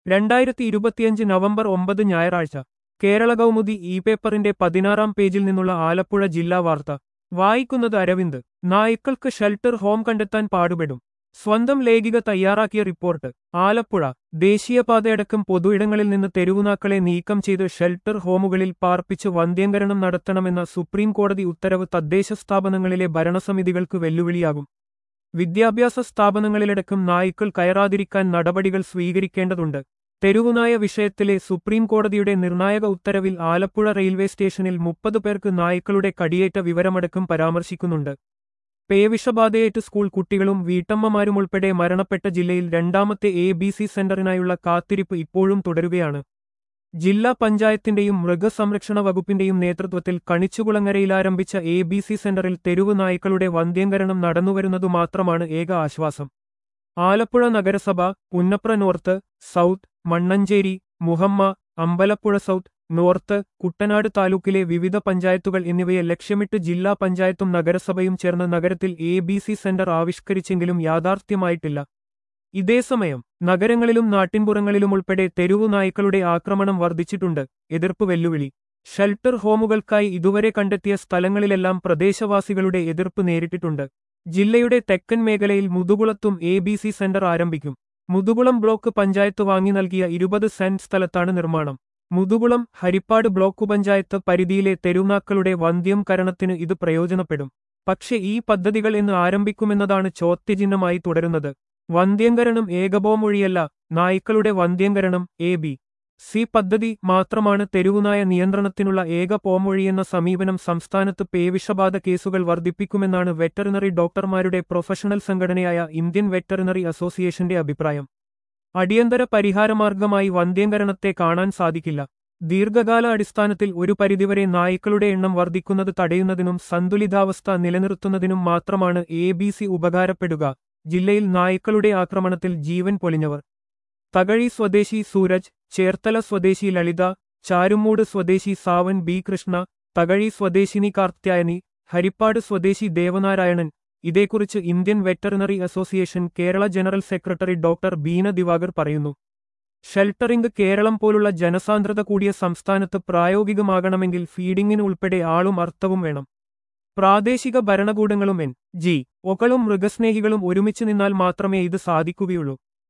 രണ്ടായിരത്തി ഇരുപത്തിയഞ്ച് നവംബർ ഒമ്പത് ഞായറാഴ്ച കേരള കൗമുദി ഇ പേപ്പറിന്റെ പതിനാറാം പേജിൽ നിന്നുള്ള ആലപ്പുഴ ജില്ലാ വാർത്ത വായിക്കുന്നത് അരവിന്ദ് നായ്ക്കൾക്ക് ഷെൽട്ടർ ഹോം കണ്ടെത്താൻ പാടുപെടും സ്വന്തം ലേഖിക തയ്യാറാക്കിയ റിപ്പോർട്ട് ആലപ്പുഴ ദേശീയപാതയടക്കം പൊതുയിടങ്ങളിൽ നിന്ന് തെരുവുനാക്കളെ നീക്കം ചെയ്ത് ഷെൽട്ടർ ഹോമുകളിൽ പാർപ്പിച്ച് വന്ധ്യംകരണം നടത്തണമെന്ന സുപ്രീം കോടതി ഉത്തരവ് തദ്ദേശ സ്ഥാപനങ്ങളിലെ ഭരണസമിതികൾക്ക് വെല്ലുവിളിയാകും വിദ്യാഭ്യാസ സ്ഥാപനങ്ങളിലടക്കം നായ്ക്കൾ കയറാതിരിക്കാൻ നടപടികൾ സ്വീകരിക്കേണ്ടതുണ്ട് തെരുവുനായ വിഷയത്തിലെ സുപ്രീം കോടതിയുടെ നിർണായക ഉത്തരവിൽ ആലപ്പുഴ റെയിൽവേ സ്റ്റേഷനിൽ മുപ്പത് പേർക്ക് നായ്ക്കളുടെ കടിയേറ്റ വിവരമടക്കം പരാമർശിക്കുന്നുണ്ട് പേവിഷബാധയേറ്റ് സ്കൂൾ കുട്ടികളും വീട്ടമ്മമാരുമുൾപ്പെടെ മരണപ്പെട്ട ജില്ലയിൽ രണ്ടാമത്തെ എ ബി സി സെന്ററിനായുള്ള കാത്തിരിപ്പ് ഇപ്പോഴും തുടരുകയാണ് ജില്ലാ പഞ്ചായത്തിന്റെയും മൃഗസംരക്ഷണ വകുപ്പിന്റെയും നേതൃത്വത്തിൽ കണിച്ചുകുളങ്ങരയിൽ ആരംഭിച്ച എ ബി സി സെന്ററിൽ തെരുവ് നായ്ക്കളുടെ വന്ധ്യംകരണം നടന്നുവരുന്നതു മാത്രമാണ് ഏക ആശ്വാസം ആലപ്പുഴ നഗരസഭ Punnapra north south Mannancherry Muhamma Ambalappuzha south north Kuttanad താലൂക്കിലെ വിവിധ പഞ്ചായത്തുകൾ എന്നിവയെ ലക്ഷ്യമിട്ട് ജില്ലാ പഞ്ചായത്തും നഗരസഭയും ചേർന്ന് നഗരത്തിൽ എ ബി സി സെന്റർ ആവിഷ്കരിച്ചെങ്കിലും യാഥാർത്ഥ്യമായിട്ടില്ല ഇതേസമയം നഗരങ്ങളിലും നാട്ടിൻപുറങ്ങളിലുമുൾപ്പെടെ തെരുവു നായ്ക്കളുടെ ആക്രമണം വർദ്ധിച്ചിട്ടുണ്ട് എതിർപ്പ് വെല്ലുവിളി ഷെൽട്ടർ ഹോമുകൾക്കായി ഇതുവരെ കണ്ടെത്തിയ സ്ഥലങ്ങളിലെല്ലാം പ്രദേശവാസികളുടെ എതിർപ്പ് നേരിട്ടിട്ടുണ്ട് ജില്ലയുടെ തെക്കൻ മേഖലയിൽ മുതുകുളത്തും എ ബി സി സെന്റർ ആരംഭിക്കും മുതുകുളം ബ്ലോക്ക് പഞ്ചായത്ത് വാങ്ങി നൽകിയ ഇരുപത് സെന്റ് സ്ഥലത്താണ് നിർമ്മാണം മുതുകുളം ഹരിപ്പാട് ബ്ലോക്ക് പഞ്ചായത്ത് പരിധിയിലെ തെരുവുനാക്കളുടെ വന്ധ്യം കരണത്തിന് ഇത് പ്രയോജനപ്പെടും പക്ഷെ ഈ പദ്ധതികൾ എന്ന് ആരംഭിക്കുമെന്നതാണ് ചോദ്യചിഹ്നമായി തുടരുന്നത് വന്ധ്യംകരണം ഏകബോമൊഴിയല്ല നായ്ക്കളുടെ വന്ധ്യംകരണം എ ബി സി പദ്ധതി മാത്രമാണ് തെരുവുനായ നിയന്ത്രണത്തിനുള്ള ഏക പോമൊഴിയെന്ന സമീപനം സംസ്ഥാനത്ത് പേവിഷബാധ കേസുകൾ വർദ്ധിപ്പിക്കുമെന്നാണ് വെറ്ററിനറി ഡോക്ടർമാരുടെ പ്രൊഫഷണൽ സംഘടനയായ ഇന്ത്യൻ വെറ്ററിനറി അസോസിയേഷന്റെ അഭിപ്രായം അടിയന്തര പരിഹാരമാർഗമായി വന്ധ്യംകരണത്തെ കാണാൻ സാധിക്കില്ല ദീർഘകാല അടിസ്ഥാനത്തിൽ ഒരു പരിധിവരെ നായ്ക്കളുടെ എണ്ണം വർദ്ധിക്കുന്നത് തടയുന്നതിനും സന്തുലിതാവസ്ഥ നിലനിർത്തുന്നതിനും മാത്രമാണ് എ ബി സി ഉപകാരപ്പെടുക ജില്ലയിൽ നായ്ക്കളുടെ ആക്രമണത്തിൽ ജീവൻ പൊലിഞ്ഞവർ തകഴി സ്വദേശി സൂരജ് ചേർത്തല സ്വദേശി ലളിത ചാരുമൂട് സ്വദേശി സാവൻ ബി കൃഷ്ണ തകഴി സ്വദേശിനി കാർത്യായനി ഹരിപ്പാട് സ്വദേശി ദേവനാരായണൻ ഇതേക്കുറിച്ച് Indian veterinary association Kerala general secretary doctor Beena Divakar പറയുന്നു ഷെൽട്ടറിംഗ് കേരളം പോലുള്ള ജനസാന്ദ്രത കൂടിയ സംസ്ഥാനത്ത് പ്രായോഗികമാകണമെങ്കിൽ ഫീഡിങ്ങിന് ഉൾപ്പെടെ ആളും അർത്ഥവും വേണം പ്രാദേശിക ഭരണകൂടങ്ങളും എൻ ജി ഒകളും മൃഗസ്നേഹികളും ഒരുമിച്ച് നിന്നാൽ മാത്രമേ ഇത് സാധിക്കുകയുള്ളൂ